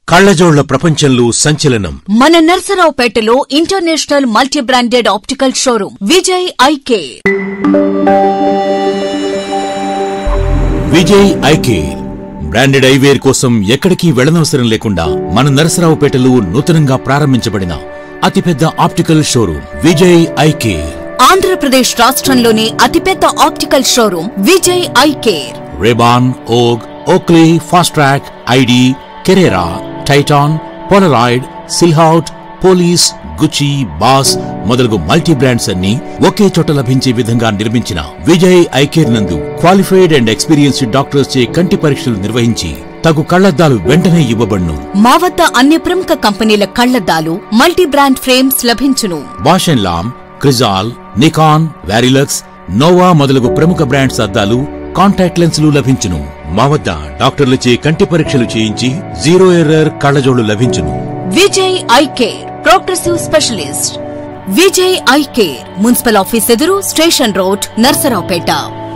కళ్లజోళ్ల ప్రపంచంలో సంచలనం మన నర్సరావుపేటలో international multi branded optical showroom Vijay ఐకే విజయ్ ఐకేర్ బ్రాండెడ్ ఐవేర్ కోసం ఎక్కడికి వెళ్లనవసరం లేకుండా మన నరసరావుపేటలో నూతనంగా ప్రారంభించబడిన అతిపెద్ద optical showroom Vijay Eyecare Andhra Pradesh రాష్ట్రంలోని అతిపెద్ద optical showroom Vijay Eyecare Ray Ban Vogue Oakley Fastrack IDEE Carrera Titan Polaroid Silhouette Police Gucci Boss మొదలగు మల్టీ బ్రాండ్స్ అన్ని ఒకే చోట లభించే విధంగా నిర్మించిన విజయ్ ఐకేర్ నందు క్వాలిఫైడ్ అండ్ ఎక్స్పీరియన్స్డ్ డాక్టర్స్ చే కంటి పరీక్షలు నిర్వహించి తగు కళ్లద్దాలు వెంటనే ఇవ్వబడును మా వద్ద అన్ని ప్రముఖ కంపెనీల కళ్లద్దాలు మల్టీ బ్రాండ్ ఫ్రేమ్స్ లభించును Bausch and Lomb Crizal Nikon Varilux Nova మొదలగు ప్రముఖ బ్రాండ్స్ అద్దాలు కాంటాక్ట్ లెన్సులు లభించును మా వద్ద డాక్టర్లచే కంటి పరీక్షలు చేయించి జీరో ఎర్రర్ కళ్ళజోళ్లు లభించును Vijay Eyecare progressive specialist Vijay Eyecare municipal office ఎదురు స్టేషన్ రోడ్ నర్సరావుపేట